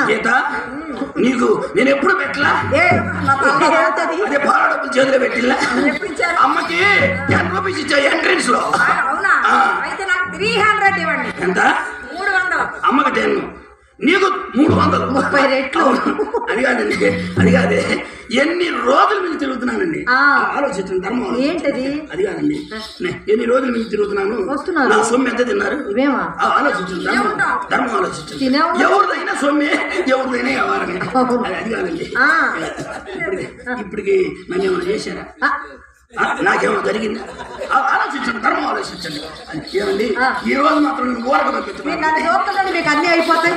గీత నీకు నేను ఎప్పుడు పెట్టలా ఏ నా తల ఏమిటది? అదే పాల డబ్బులు చేతిలో పెట్టిల్లా ఎప్పుడు ఇచ్చారు? అమ్మకి టెన్ రూపీస్ ఇచ్చా ఎంట్రన్స్ లో ఆ, అవునా ఆ. అయితే నాకు త్రీ హండ్రెడ్ ఇవ్వండి ఎంత మూడు వందలు అమ్మకి టెన్ నీకు మూడు వందలు ముప్పై రెట్లు. అది కాదండి అది కాదే ఎన్ని రోజుల మీద తిరుగుతున్నానండి ఆ. ఆలోచించండి ధర్మం ఏంటది? అది కాదండి నే- ఎన్ని రోజుల మీద తిరుగుతున్నాను వస్తున్నారు. నా సొమ్ము ఎంత తిన్నారు ఇవేమా ఆ, ఆలోచించండి ధర్మం ఏముంటాం? ధర్మం ఆలోచించండి తినే ఉంటాం. ఎవరిదైనా సొమ్మే ఎవరిదైనా వ్యవహారమే అవును. అది అది కాదండి ఆ. ఇప్పటికి ఇప్పటికి నన్ను ఏమైనా చేశారా ఆ, ఆ, నాకేమైనా జరిగిందా ఆ, ఆలోచించండి ధర్మం ఆలోచించండి ఏమండి ఆ. ఈ రోజు మాత్రం నేను ఊరక మీరు పంపిస్తున్నాను నన్ను చూస్తుంటే మీకు అన్నీ అయిపోతాయి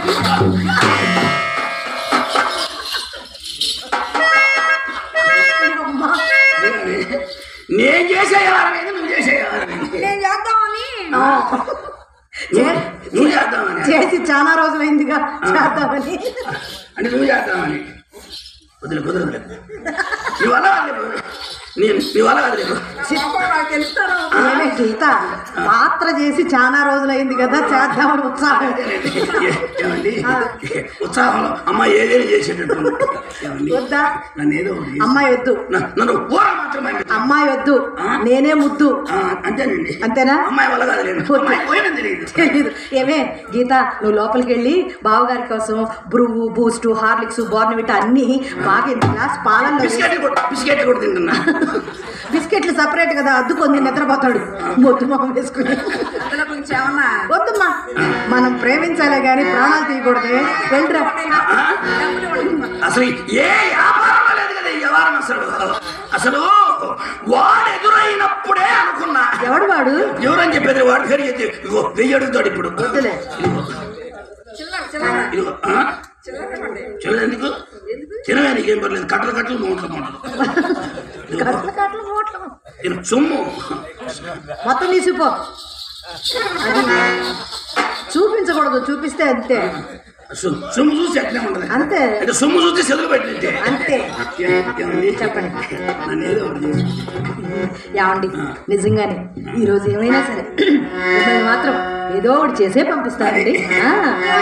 అమ్మా, నేను చేసే వ్యవహారం ఏది నువ్వు చేసే వ్యవహారం ఏది? నేను చేద్దామని నువ్వు నువ్వు చేద్దామని చేసి చాలా రోజులైందిగా చేద్దామని అంటే నువ్వు చేద్దామని వదిలే కుదరదు నీ వల్ల కాదు నేను నీ వల్ల కాదు రేపు తెలుస్తాను నేనే గీత పాత్ర చేసి చాలా రోజులైంది కదా చేద్దామని ఉత్సాహం ఏ- ఏమండి ఉత్సాహంలో అమ్మ ఏదైనా చేసేటట్టు ఏమండి వద్దా నన్ను ఏదో ఒకటి చేసి- అమ్మాయి వద్దు న- నన్ను ఊర మాత్రం పంపించు. అమ్మాయి వద్దు ఆ? నేనే ముద్దు ఆ, అంతేనండి అంతేనా? అమ్మాయి వల్ల కాదు లేదు వద్దు. అమ్మాయి పోయినా తెలియదు తెలీదు ఏమే గీత నువ్వు లోపలికి వెళ్ళి బావగారి కోసం బ్రువ్వు బూస్ట్ హార్లిక్స్ బోర్నవిట అన్ని బాగా ఇంత గ్లాస్ పాలల్లో వేసి- బిస్కెట్ కూడా బిస్కెట్ కూడా తింటున్నా బిస్కెట్లు సపరేట్ కదా అద్దుకొని నిద్రపోతాడు మొద్దు మొహం వేసుకుని వద్దమ్మా మనం ప్రేమించాలే గాని ప్రాణాలు తీయకూడదే వెళ్ళరా ఆ? అసలు ఏ వ్యాపారం లేదు కదా ఈ వ్యవహారం అసలు అసలు వాడు ఎదురైనప్పుడే అనుకున్నా ఎవడు వాడు ఎవరని చెప్పేది వాడి పేరు చెప్పి ఇగో వెయ్యి అడుగుతాడు ఇప్పుడు వద్దులే ఇదిగో, ఇదిగో, ఆ? చిల్లర ఎందుకు చిన్నగా నీకేం పర్లేదు కట్టలు కట్టలు మూటలు మూటలు ఇదిగో, కట్ల కట్ల మూటలు. ఇది సొమ్ము మొత్తం తీసిపో అది చూపించకూడదు చూపిస్తే అంతే సొ- సొమ్ము చూసి ఎట్లే ఉంటది అంతే. అంటే సొమ్ము చూసి సెదులు పెట్టింటే అంతే ఏమండి చెప్పండి. నన్ను ఏదో ఒకటి చేసి ఏమండి నిజంగానే ఈరోజు ఏమైనా సరే మిమ్మల్ని మాత్రం ఏదో ఒకటి చేసే పంపిస్తానండి ఆ.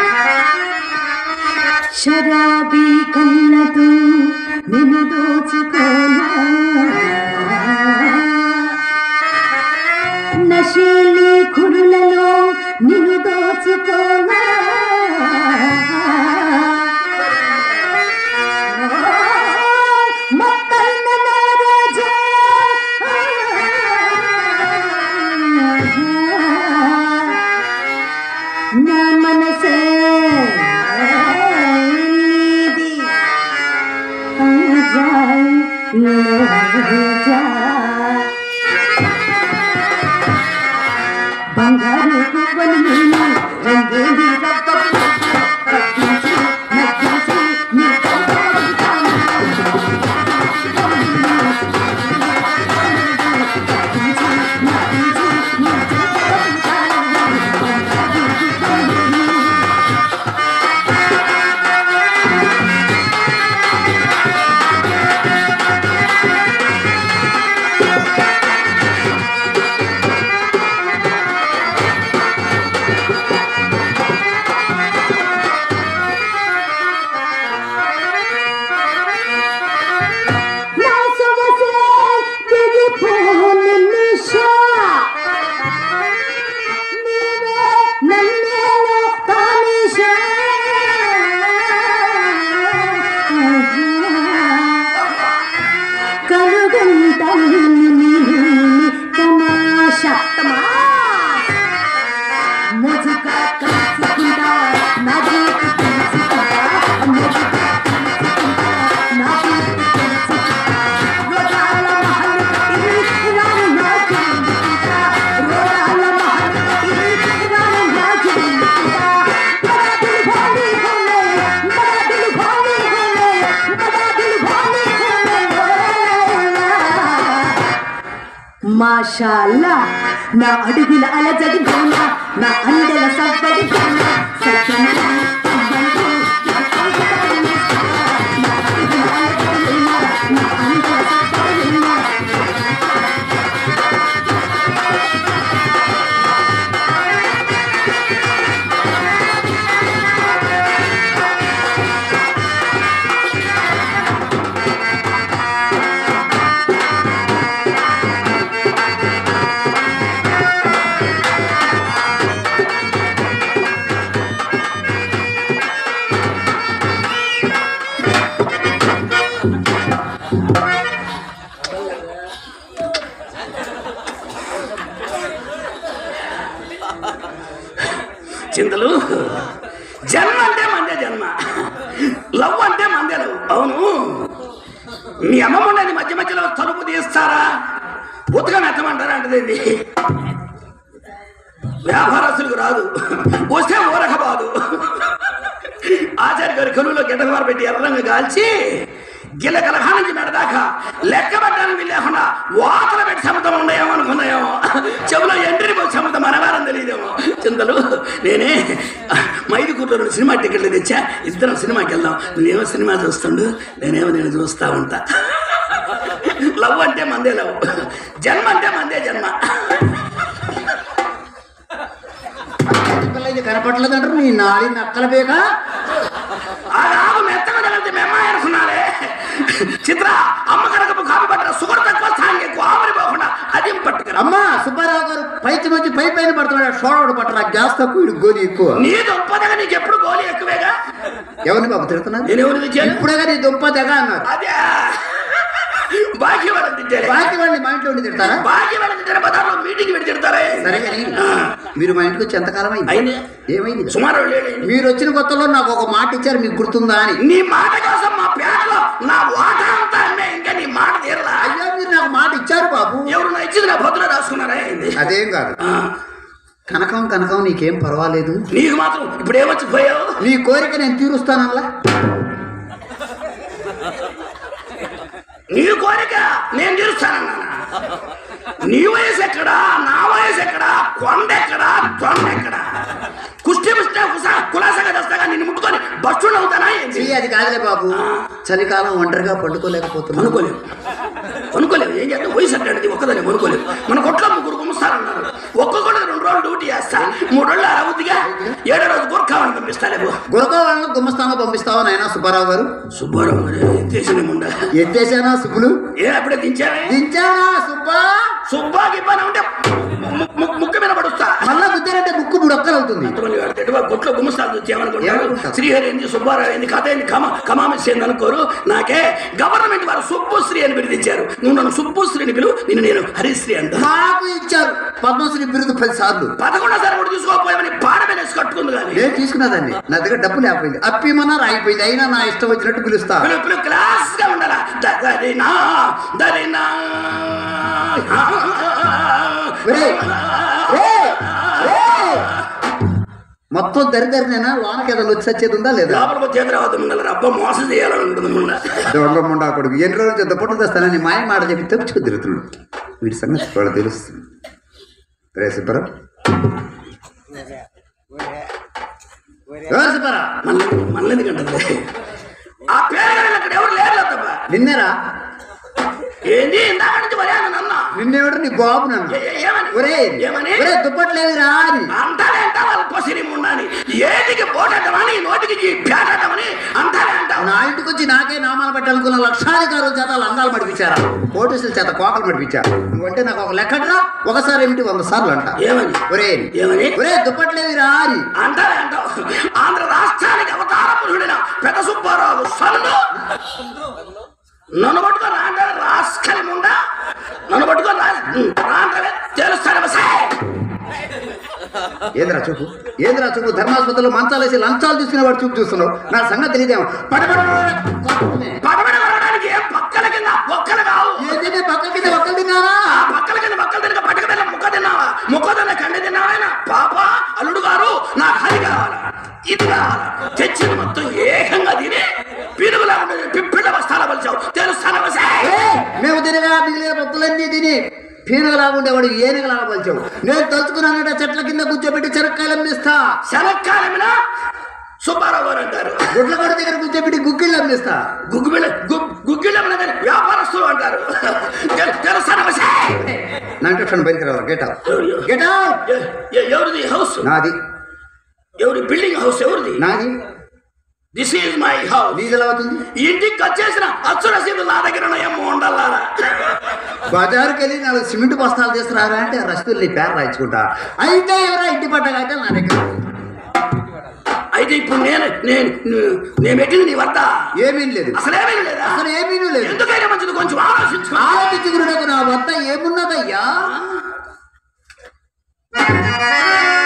శరాబీ కళ్ళతో నిన్ను దోచుకోనా నశీలి కురులలో నిన్ను దోచుకోనా మొత్తైన నా రాజా నా మనసే నీది ఆజా లేజా బంగారు పువ్వులు నేను రంగేలి రప్పపు రప్పించి నవ్వించి నీ కళ్ళకు నా సొగసే దిగిపోని నిషా నీవే నన్నేలో తానిషా కలుగుంటాను నేను తమాషా తమాషా ముజుగా కలుసుకుంటా నా జీవితం తెలుసుకుంటా ముజుగా కలుసుకుంటా నా జీవితం తెలుసుకుంటా రోగాల మహల్ ఇది రాను నా జీవితం రోగాల మహల్ ఇది రాను నా జీవితం బడా దిల్ భారీ హోనే బడా దిల్ భారీ హోనే బడా దిల్ భారీ హోనే మాషాల్లా నా అడుగుల అలజడి కోన నా అందల సవ్వడి కోన సత్యంగా అవ్వంటూ నా కౌగిటలు నిస్తా. నా అడుగుల అలజడి కోన, నా అందల సవ్వడి కోన. చింతలు జన్మ అంటే మందే జన్మ లవ్ అంటే మందే లవ్ అవును మీ అమ్మమ్మ ఉండేది మధ్య మధ్యలో తలుపు తీస్తారా ఉతక మెత్తమంటారా అంటే వ్యాపారస్తులకు రాదు వస్తే ఊరక బాదు ఆచార్య గారి కలువులో గిడ్డమార పెట్టి ఎర్రంగా కాల్చి గిల్ల కలహా నుంచి మెడదాకా లెక్క పెట్టడానికి లేకుండా వాతలు పెట్టి సముద్రం ఉన్నాయేమో అనుకున్నాయేమో చెవులో ఎంట్రీ పోయి సముద్రం మనవారం తెలియదేమో చింతలు నేనే మైదుకూరులో రెండు సినిమా టికెట్లు తెచ్చా ఇద్దరం సినిమాకి వెళ్దాం నువ్వేమో సినిమా చూస్తుండు నేనేమో నేను చూస్తా ఉంటా లవ్ అంటే మందే లవ్ జన్మ అంటే మందే జన్మ పిల్లలు కనపట్లేదంటారు నీ నాడి నక్కల బేక ఆ రాగు మెత్తగా తగిలితే మెమ్మాయి అనుకున్నారే చిత్ర అమ్మ కనకపు కాపీ పట్టిన సుగర్ తక్కువ స్థానం ఎక్కువ ఆవిరి పోకుండా అది పట్టుకురా అమ్మా సుబ్బారావు గారు పైకి వచ్చి పై పైన పడుతున్నాడు షోడోడు పట్టరా గ్యాస్ తక్కువ ఇడు గోలి ఎక్కువ నీ దుంపదగా నీకు ఎప్పుడు గోలి ఎక్కువేగా ఎవరిని బాబు తిడుతున్నారు నేను ఎవరు తెచ్చాను ఇప్పుడేగా నీ దుంప తెగ అన్నారు అదే బాకీ వాళ్ళని తిట్టారే బాకీ వాళ్ళని మా ఇంట్లో ఉండి తిడతారా బాకీ వాళ్ళని తిట్టారు బజార్లో మీటింగ్ పెట్టి తిడతారే సరే కానీ మీరు మా ఇంటికి వచ్చి ఎంతకాలం అయింది అయింది ఏమైంది సుమారు రెండు ఏళ్ళు అయింది. మీరు వచ్చిన కొత్తలో నాకు ఒక మాట ఇచ్చారు మీకు గుర్తుందా అని నీ మాట కోసం మా పేటలో నా వాటా అంతా అమ్మే ఇంకా నీ మాట తీరలా అయ్యో మీరు నాకు మాట ఇచ్చారు బాబు ఎవరు నా ఇచ్చింది నా పొద్దున రాసుకున్నారా ఏంది అదేం కాదు ఆ, కనకం కనకం నీకేం పర్వాలేదు నీకు మాత్రం ఇప్పుడు ఏమొచ్చి పోయావు నీ కోరిక నేను తీరుస్తానల్లా నీ కోరిక నేను తీరుస్తానన్నా నీ వయసు ఎక్కడా నా వయసు ఎక్కడా కొండ ఎక్కడా తొండ ఎక్కడా కుష్టి పుష్టి కుసా కులాసగా చేస్తాగా నిన్ను ముట్టుకొని బస్సు అవుతానా ఏంటి చెయ్యి అది కాదులే బాబు చలికాలం ఒంటరిగా పండుకోలేకపోతున్నాను అనుకోలేవు అనుకోలేవు ఏం చేద్దాం వయసు అట్లాంటిది ఒక్కదాన్ని అనుకోలేవు మన కొట్లో ముగ్గురు గుమ్మిస్తారన్నారు ఒక్కొక్కటి రెండు రోజులు డ్యూటీ చేస్తా మూడు రోజులు అరవద్దిగా ఏడో రోజు గుర్ఖావని పంపిస్తాలేవు గురక వాళ్ళని గుమ్మస్థానం పంపిస్తావా నాయన సుబ్బారావు గారు సుబ్బారావు గారు ఎత్తేసిన ముండ ఎత్తేసానా సుబ్బులు ఏ అప్పుడే దించావే దించానా సుబ్బా సుబ్బాకి ఇబ్బంది ఉంటే ము- ము- ముక్కు మీద పడుస్తా మళ్ళా గుద్దారంటే ముక్కు బుడొక్కలు అవుతుంది ఎంతమంది వాడు తిట్టువా కొట్లో గుమ్మస్తాలు వచ్చేమనుకుంటారు ఏమనుకుంటారు? శ్రీహరి ఏంది సుబ్బారావు ఏంది కథ ఏంది కమ కమామిస్ ఏంది అనుకోరు నాకే గవర్నమెంట్ వారు సుబ్బుశ్రీ అని పిలిపించారు నువ్వు నన్ను సుబ్బుశ్రీని పిలువు నిన్ను నేను హరిశ్రీ అంట మాకు ఇచ్చారు పద్మశ్రీ బిరుదు పది సార్లు పదకొండో సారి కూడా తీసుకోకపోయామని పాడమైన కట్టుకుంది కానీ నేను తీసుకున్నదండి నా దగ్గర డబ్బు లేకపోయింది అప్పిమన్నా రాయిపోయింది అయినా నా ఇష్టం వచ్చినట్టు పిలుస్తా పిలువు పిలువు క్లాస్ గా ఉండాలా ద- దరినా దరినా ఒరేయ్, ఒరేయ్, ఒరేయ్. మొత్తం దరిదరినేనా వానకి ఏదైనా వచ్చి వచ్చేది ఉందా లేదా లోపల చేతురావద్దు ఉండాలి అబ్బా మోసం చేయాలనుకుంటుంది ముండ దొంగ ముండా కొడుకు ఎన్ని రోజులు దుప్పట్లు తెస్తానని మాయ మాట చెప్పి తప్పించుకు తిరుగుతున్నాడు వీడి సంగతి వాళ్ళు తెలుస్తుంది రే సుబ్బరా ఎవరు సుబ్బరా మళ్ళీ మళ్ళీ ఎందుకంటే ఆ పేరు కానీ అక్కడ ఎవరు లేరు తప్ప నిన్నేరా ఏంది ఇందాక నుంచి మరి నన్న నిన్నేవాడు నీ బాబు నన్ను ఏమని ఒరే ఏమని ఒరే దుప్పట్లేదురా అని అంటారే అంటావు అల్పసిరి ఉండాలి ఏటికి పోటమని నోటికి పేటమని అంటారే అంటావు నా ఇంటికి వచ్చి నాకే నామాలు పెట్టాలనుకున్న లక్షాధికారుల చేత లంగాలు మడిపించారా పోలీసుల చేత కోకలు మడిపించారు నువ్వంటే నాకు ఒక లెక్కట్రా ఒకసారి ఏమిటి వంద సార్లు అంట ఏమని ఒరే ఏమని ఒరే దుప్పట్లేదురా అని అంటారే అంటావు ఆంధ్ర రాష్ట్రానికి అవతార పురుషుడైన పెద్ద సుబ్బారావు సన్ను నన్ను పట్టుకొని రాంటారే రాస్కలి ముండా నన్ను పట్టుకొని రా రాంటారే తెలుస్తాను సార్ ఏంద్రా చూపు ఏంద్రా చూపు ధర్మాసుపత్రిలో మంచాలు వేసి లంచాలు తీసుకునే వాడు చూపు చూస్తున్నావు నా సంగతి తెలియదేమో పడబడ పడబడి వరడానికి ఏం పక్కల కింద ఒక్కలు కావు ఏంటంటే పక్క కింద ఒక్కలు తిన్నారా ఆ పక్కల కింద పక్కలు తినక పట్టక తిన్న ముక్క తిన్నావా ముక్క తిన్న కండి తిన్నావా పాప అల్లుడు గారు నాకు అది కావాలా ఇది కావాలా తెచ్చిన మొత్తం ఏకంగా తిని పిరుగులా ఉండేది పిప్పిళ్ళ బస్తాల పలిచావు తెలుస్తాను ఏయ్, మేము తినగా మిగిలిన పప్పులన్నీ తిని పీనగలాగుండేవాడు ఏనుగలాగా పలిచావు నేను తలుచుకున్నానట చెట్ల కింద కూర్చోబెట్టి చెరక్కాయలు అమ్మిస్తా శనక్కాలమిన సుబ్బారావు గారు అంటారు గుడ్లగొడ దగ్గర కూర్చోబెట్టి గుగ్గిళ్ళు అమ్మిస్తా గుగ్గుబిళ్ళ గుగ్గిళ్ళ వ్యాపారస్తులు అంటారు తెలుస్తాను నా ఇంట్రెక్షన్ బయటికి రావాలి గెట్ అవుట్ గెట్ అవుట్ ఎవరిది హౌస్ నాది ఎవరి బిల్డింగ్ హౌస్ ఎవరిది నాది దిస్ ఈజ్ మై హౌస్ నీది ఎలా అవుతుంది ఇంటికి వచ్చేసిన అచ్చు రసీదు నా దగ్గర ఉన్నాయేమో ఉండాలా బజారుకి వెళ్ళి నాలుగు సిమెంట్ బస్తాలు తీసుకురారా అంటే రసీదులు నీ పేరు రాయించుకుంటా అయితే ఎవరా ఇంటి పట్టగా అయితే నా దగ్గర ఉంది. అయితే ఇప్పుడు నేను నేను నేను పెట్టింది నీ వద్ద ఏమీ లేదు అసలేమీ లేదా అసలు ఏమీ లేదు ఎందుకైనా మంచిది కొంచెం ఆలోచించు ఆలోచించుకున్నకు నా వద్ద ఏమున్నదయ్యా